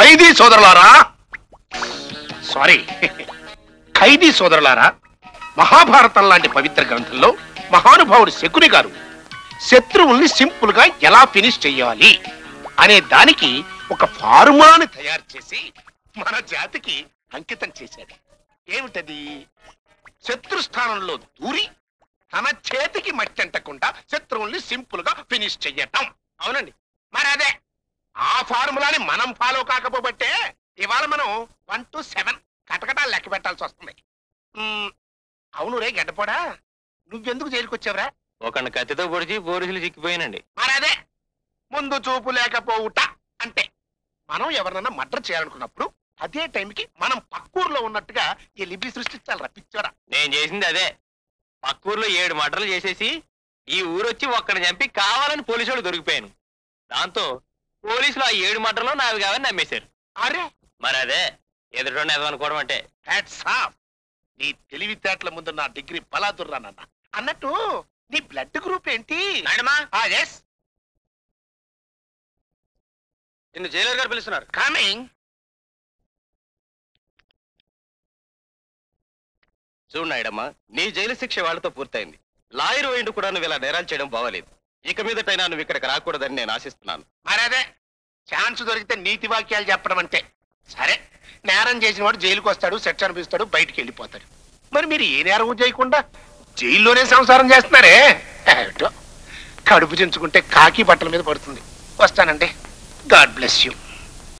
ఖైదీ సోదరులారా సారీ ఖైదీ సోదరులారా మహాభారతం లాంటి పవిత్ర గ్రంథంలో మహానుభావుడు శకుని గారు శత్రువుల్ని సింపుల్ గా ఎలా ఫినిష్ చెయ్యాలి అనే దానికి ఒక ఫార్ములాని తయారు చేసి మన జాతికి అంకితం చేశాడు ఏమిటది శత్రు స్థానంలో దూరి తన చేతికి మట్టంటకుండా శత్రువుల్ని సింపుల్ గా ఫినిష్ చెయ్యటం అవునండి మరి అదే ఆ ఫార్ములాని మనం ఫాలో కాకపోబట్టే ఇవాళ మనం వన్ టు సెవెన్ కటకటాలు లెక్క పెట్టాల్సి వస్తుంది మ్మ్, అవును రే గడ్డపోడా నువ్వెందుకు జైలుకి వచ్చావురా ఒకడిని కత్తితో పొడిచి పోలీసులు చిక్కిపోయానండి మరి అదే ముందు చూపు లేకపోవుట అంటే మనం ఎవరినైనా మర్డర్ చేయాలనుకున్నప్పుడు అదే టైంకి మనం పక్కూర్లో ఉన్నట్టుగా ఈ లిపి సృష్టించాలి రప్పించారా నేను చేసింది అదే పక్క ఊర్లో ఏడు మటర్లు చేసేసి ఈ ఊరొచ్చి ఒక్కడిని చంపి కావాలని పోలీసు వాళ్ళు దొరికిపోయాను దాంతో పోలీసులు ఆ ఏడు మటర్లు నావి కావని నమ్మేశారు అరే మరి అదే ఎదుటి అనుకోవడం అంటే హ్యాట్స్ ఆఫ్ నీ తెలివితేటల ముందు నా డిగ్రీ బలాదుర్రానన్న అన్నట్టు నీ బ్లడ్ గ్రూప్ ఏంటి ఆ ఎస్ నిన్ను జైలర్ గారు పిలుస్తున్నారు కమింగ్ చూడు నాయుడమ్మా నీ జైలు శిక్ష వాళ్ళతో పూర్తయింది లాయర్ వేయండి కూడా నువ్వు ఇలా నేరాలు చేయడం బాగలేదు ఇక మీదటైనా నువ్వు ఇక్కడికి రాకూడదని నేను ఆశిస్తున్నాను మరి అదే ఛాన్స్ దొరికితే నీతి వాక్యాలు చెప్పడం అంటే సరే నేరం చేసిన వాడు జైలుకి వస్తాడు శిక్ష అనిపిస్తాడు బయటికి వెళ్ళిపోతాడు మరి మీరు ఏ నేరం చేయకుండా జైల్లోనే సంసారం చేస్తున్నారే ఏమిటో కడుపు చించుకుంటే కాకి బట్టల మీద పడుతుంది వస్తానండి గాడ్ బ్లెస్ యూ